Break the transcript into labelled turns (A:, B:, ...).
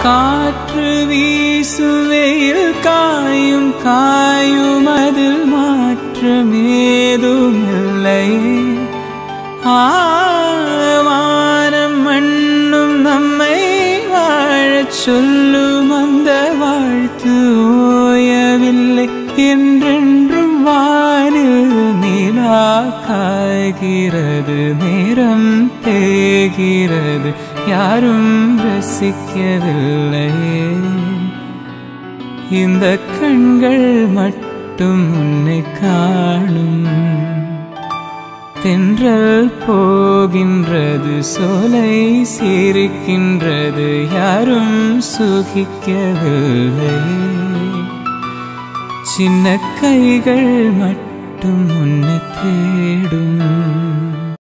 A: காற்று வீசும் வெயில் காயும் காயும் அதில் மாற்றமேதுமில்லை ஆவானம் மண்ணும் நம்மை வாழச் சொல்லும் அந்த வாழ்த்து ஓயவில்லை என்றென்றும் வானில் நிலா காய்கிறது நேரம் தேகிறது யாரும் ரசிக்கவில்லை இந்த கண்கள் மட்டும் உன்னை காணும் தென்றல் போகின்றது சோலை சிரிக்கின்றது யாரும் சுகிக்கவில்லை சின்ன கைகள் மட்டும் உன்னை தேடும்